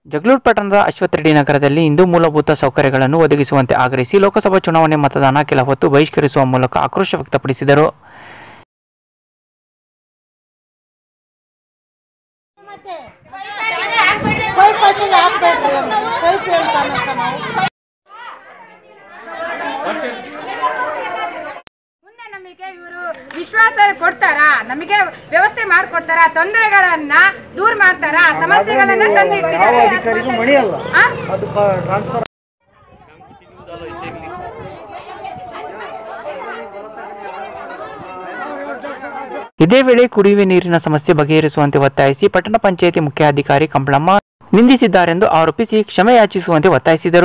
ಜಗಳೂರು ಪಟ್ಟಣದ ಅಶ್ವಥ್ ರೆಡ್ಡಿ ನಗರದಲ್ಲಿ ಇಂದು ಮೂಲಭೂತ ಸೌಕರ್ಯಗಳನ್ನು ಒದಗಿಸುವಂತೆ ಆಗ್ರಹಿಸಿ ಲೋಕಸಭಾ ಚುನಾವಣೆ ಮತದಾನ ಕೆಲ ಹೊತ್ತು ಬಹಿಷ್ಕರಿಸುವ ಮೂಲಕ ಆಕ್ರೋಶ ವ್ಯಕ್ತಪಡಿಸಿದರು ಮುಂದೆ ನಮಗೆ ಇವರು ವಿಶ್ವಾಸ ಕೊಡ್ತಾರ ನಮಗೆ ವ್ಯವಸ್ಥೆ ಮಾಡ್ಕೊಡ್ತಾರ ತೊಂದರೆಗಳನ್ನ ದೂರ ಮಾಡ್ತಾರ ಸಮಸ್ಯೆಗಳನ್ನ ತಂದಿಟ್ಟಿದ್ದಾರೆ ಆ? ಇದೇ ವೇಳೆ ಕುಡಿಯುವ ನೀರಿನ ಸಮಸ್ಯೆ ಬಗೆಹರಿಸುವಂತೆ ಒತ್ತಾಯಿಸಿ ಪಟ್ಟಣ ಪಂಚಾಯಿತಿ ಮುಖ್ಯಾಧಿಕಾರಿ ಕಂಬಳಮ್ಮ ನಿಂದಿಸಿದ್ದಾರೆಂದು ಆರೋಪಿಸಿ ಕ್ಷಮೆ ಯಾಚಿಸುವಂತೆ ಒತ್ತಾಯಿಸಿದರು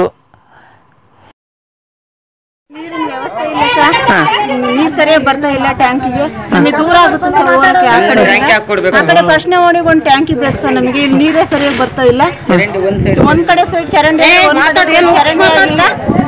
ನೀರಿನ ವ್ಯವಸ್ಥೆ ಇಲ್ಲ ಸರ್ ನೀರ್ ಸರಿಯಾಗಿ ಬರ್ತಾ ಇಲ್ಲ ಟ್ಯಾಂಕಿಗೆ ನಮಗೆ ದೂರ ಆಗುತ್ತೆ ಸರ್ ಹೋಗಕ್ಕೆ ಆ ಕಡೆ ಆ ಕಡೆ ಪ್ರಶ್ನೆ ಓಣಿಗೆ ಒಂದು ಟ್ಯಾಂಕ್ ಬೇಕು ಸರ್ ನಮಗೆ ಇಲ್ಲಿ ನೀರೇ ಸರಿಯಾಗಿ ಬರ್ತಾ ಇಲ್ಲ ಒಂದ್ ಕಡೆ ಸೈಡ್ ಚರಂಡಿ ಒಂದ್ ಕಡೆ side ಚರಂಡಿ ಆಗಿಲ್ಲ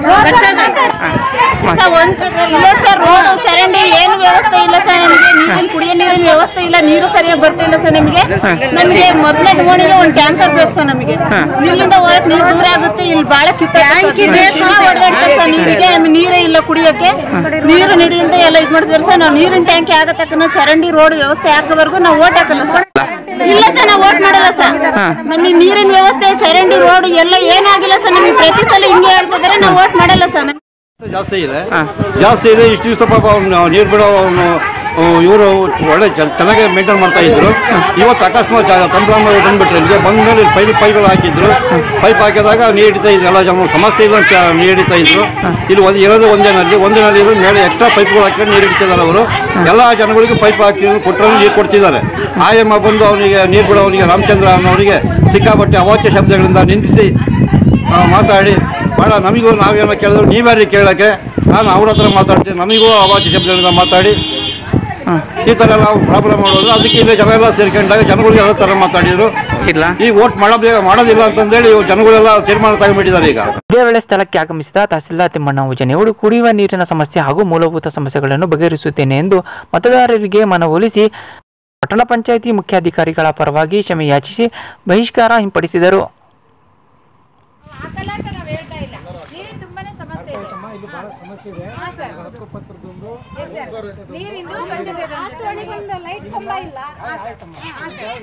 ಸರ್, ಒಂದ್ ಕಡೆ ಇಲ್ಲ ಸರ್ ರೋಡ್ ಚರಂಡಿ ಏನು ವ್ಯವಸ್ಥೆ ಇಲ್ಲ ಸರ್ ನಮಗೆ ನೀರಿನ ಕುಡಿಯೋ ನೀರಿನ ವ್ಯವಸ್ಥೆ ಇಲ್ಲ ನೀರು ಸರಿಯಾಗಿ ಬರ್ತಾ ಇಲ್ಲ ಸರ್ ನಮಗೆ ನಮಗೆ ಮೊದಲೇ ಓಣಿಗೆ ಒಂದು ಟ್ಯಾಂಕರ್ ಬೇಕು ಸರ್ ನಮಗೆ ಇಲ್ಲಿಂದ ಹೊರಗೆ ನೀರು ದೂರ ಆಗುತ್ತೆ ಇಲ್ಲಿ ಬಾಳ ಕಿತ್ತ ಸರ್ ನೀರಿಗೆ ನಮಗೆ ನೀರೇ ಇಲ್ಲ ಕುಡಿಯೋಕೆ ನೀರು ನಿಡಿಯಿಂದ ಎಲ್ಲ ಇದು ಮಾಡ್ತಿದ್ದಾರೆ ಸರ್ ನಾವು ನೀರಿನ ಟ್ಯಾಂಕಿ ಆಗೋ ತಕ್ಕ ಚರಂಡಿ ರೋಡ್ ವ್ಯವಸ್ಥೆ ಹಾಕೋವರೆಗೂ ನಾವು ಓಟ್ ಹಾಕಲ್ಲ ಸರ್ ಇಲ್ಲ ಸರ್ ನಾವು ಓಟ್ ಮಾಡಲ್ಲ ಸರ್ ನಮಗೆ ನೀರಿನ ವ್ಯವಸ್ಥೆ ಚರಂಡಿ ರೋಡ್ ಎಲ್ಲ ಏನಾಗಿಲ್ಲ ಸರ್ ನಮಗೆ ಪ್ರತಿ ಸಲ ಹಿಂಗೆ ಹೇಳ್ತಿದ್ದಾರೆ ನಾವು ಓಟ್ ಮಾಡಲ್ಲ ಸರ್ ಜಾಸ್ತಿ ಇದೆ ಜಾಸ್ತಿ ಇದೆ ಇಷ್ಟು ದಿವಸ ಪಾಪ ಅವ್ನು ನೀರು ಬಿಡೋ ಅವನು ಇವರು ಒಳ್ಳೆ ಚೆನ್ನ- ಚೆನ್ನಾಗಿ ಮೇಂಟೈನ್ ಮಾಡ್ತಾ ಇದ್ರು ಇವತ್ತು ಅಕಸ್ಮಾತ್ ಕಂಪ್ಲೇಂಟ್ ಬಂದ್ಬಿಟ್ರೆ ಇಲ್ಲಿಗೆ ಬಂದ ಮೇಲೆ ಪೈಪ್ ಪೈಪ್ಗಳು ಹಾಕಿದ್ರು ಪೈಪ್ ಹಾಕಿದಾಗ ನೀರು ಹಿಡಿತಾ ಇದ್ರು ಎಲ್ಲ ಜನ ಸಮಸ್ಯೆ ಇಲ್ಲ ಅಂತ ನೀರು ಹಿಡಿತಾ ಇದ್ರು ಇಲ್ಲಿ ಒಂದು ಇರೋದು ಒಂದೇ ನಲ್ಲಿ ಒಂದೇ ನಲ್ಲಿ ಇರೋದು ಮೇಲೆ ಎಕ್ಸ್ಟ್ರಾ ಪೈಪ್ಗಳು ಹಾಕಿ ನೀರು ಹಿಡಿತಿದ್ದಾರೆ ಅವರು ಎಲ್ಲ ಜನಗಳಿಗೂ ಪೈಪ್ ಹಾಕಿದ್ರು ಕೊಟ್ಟರು ನೀರು ಕೊಡ್ತಿದ್ದಾರೆ ಆಯಮ್ಮ ಬಂದು ಅವನಿಗೆ ನೀರು ಬಿಡೋವನಿಗೆ ರಾಮಚಂದ್ರ ಅನ್ನೋನಿಗೆ ಸಿಕ್ಕಾಪಟ್ಟೆ ಅವಾಚ್ಯ ಶಬ್ದಗಳಿಂದ ನಿಂದಿಸಿ ಆ, ಮಾತಾಡಿ ಭಾಳ ನಮಗೂ ನಾವೇನೋ ಕೇಳಿದ್ರು ನೀವ್ಯಾರಿ ಕೇಳೋಕ್ಕೆ ನಾನು ಅವ್ರ ಹತ್ರ ಮಾತಾಡ್ತೀನಿ ನಮಗೂ ಅವಾಚ್ಯ ಶಬ್ದಗಳಿಂದ ಮಾತಾಡಿ ಈ ಥರ ಎಲ್ಲ ಪ್ರಾಬ್ಲಮ್ ಮಾಡೋದು ಅದಕ್ಕೆ ಇಲ್ಲಿ ಜನ ಎಲ್ಲ ಸೇರ್ಕೊಂಡಾಗ ಜನಗಳಿಗೆ ಎಲ್ಲ ಥರ ಮಾತಾಡಿದ್ರು ಇಲ್ಲ ಈ ವೋಟ್ ಮಾಡೋದೇ ಮಾಡೋದಿಲ್ಲ ಅಂತಂದೇಳಿ ಇವ್ರು ಜನಗಳೆಲ್ಲ ತೀರ್ಮಾನ ತಗೊಂಡ್ಬಿಟ್ಟಿದ್ದಾರೆ ಈಗ ಇದೇ ವೇಳೆ ಸ್ಥಳಕ್ಕೆ ಆಗಮಿಸಿದ ತಹಸೀಲ್ದಾರ್ ತಿಮ್ಮಣ್ಣ ಉಜನೆಯವರು ಕುಡಿಯುವ ನೀರಿನ ಸಮಸ್ಯೆ ಹಾಗೂ ಮೂಲಭೂತ ಸಮಸ್ಯೆಗಳನ್ನು ಬಗೆಹರಿಸುತ್ತೇನೆ ಎಂದು ಮತದಾರರಿಗೆ ಮನವೊಲಿಸಿ ಪಟ್ಟಣ ಪಂಚಾಯಿತಿ ಮುಖ್ಯಾಧಿಕಾರಿಗಳ ಪರವಾಗಿ ಕ್ಷಮೆ ಯಾಚಿಸಿ ಬಹಿಷ್ಕಾರ ಹಿಂಪಡಿಸಿದರು ಹಾಕಲ್ಲ ಅಂತ ನಾವ್ ಹೇಳ್ತಾ ಇಲ್ಲ ನೀರಿನ ತುಂಬಾನೇ ಸಮಸ್ಯೆ ಇದೆ ಹಾ, ಸರ್. Yes, sir. ನೀರಿಂದು ಸ್ವಚ್ಛತೆ ಲೈಟ್ ಕಂಬ ಇಲ್ಲ ಹಾ, ಸರ್.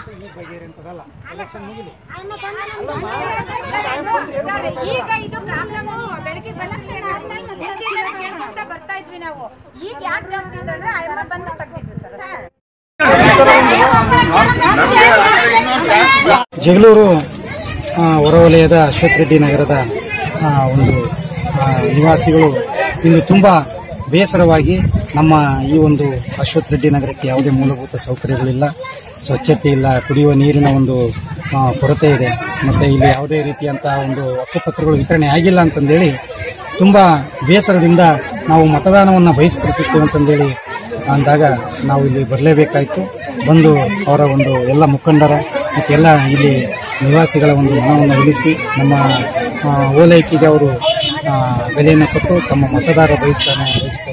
ಸರ್, ಈಗ ಇದು ಪ್ರಾಬ್ಲಮ್ ಬೆಳಗ್ಗೆ ಬಂದ ತಕ್ಷಣ ಮುಂಚೆಯಿಂದ ಕೇಳ್ಕೊಂತ ಬರ್ತಾ ಇದ್ವಿ ನಾವು ಈಗ ಯಾಕೆ ಜಾಸ್ತಿ ಇದೆ ಅಂದ್ರೆ ಅಯ್ಯಮ್ಮ ಬಂದು ತೆಗ್ದಿದ್ದು ಸರ್ ಅಷ್ಟೇ. ಜಗಳೂರು ಆ, ಹೊರವಲಯದ ಅಶ್ವಥ್ ರೆಡ್ಡಿ ನಗರದ ಆ, ಒಂದು ಆ, ನಿವಾಸಿಗಳು ಇಂದು ತುಂಬ ಬೇಸರವಾಗಿ ನಮ್ಮ ಈ ಒಂದು ಅಶ್ವಥ್ ರೆಡ್ಡಿ ನಗರಕ್ಕೆ ಯಾವುದೇ ಮೂಲಭೂತ ಸೌಕರ್ಯಗಳಿಲ್ಲ ಸ್ವಚ್ಛತೆ ಇಲ್ಲ ಕುಡಿಯುವ ನೀರಿನ ಒಂದು ಆ, ಕೊರತೆ ಇದೆ ಮತ್ತು ಇಲ್ಲಿ ಯಾವುದೇ ರೀತಿಯಂತಹ ಒಂದು ಹಕ್ಕುಪತ್ರಗಳು ವಿತರಣೆ ಆಗಿಲ್ಲ ಅಂತಂದೇಳಿ ತುಂಬ ಬೇಸರದಿಂದ ನಾವು ಮತದಾನವನ್ನು ಬಹಿಷ್ಕರಿಸುತ್ತೇವೆ ಅಂತಂದೇಳಿ ಅಂದಾಗ ನಾವು ಇಲ್ಲಿ ಬರಲೇಬೇಕಾಯಿತು ಬಂದು ಅವರ ಒಂದು ಎಲ್ಲ ಮುಖಂಡರ ಮತ್ತು ಎಲ್ಲ ಇಲ್ಲಿ ನಿವಾಸಿಗಳ ಒಂದು ಮನವನ್ನು ಒಲಿಸಿ ನಮ್ಮ ಆ, ಓಲೈಕೆಗೆ ಅವರು ಆ, ಬೆಲೆಯನ್ನು ಕೊಟ್ಟು ತಮ್ಮ ಮತದಾರ ಬಹಿಷ್ಕಾರ ಬಹಿಷ್ಕಾರ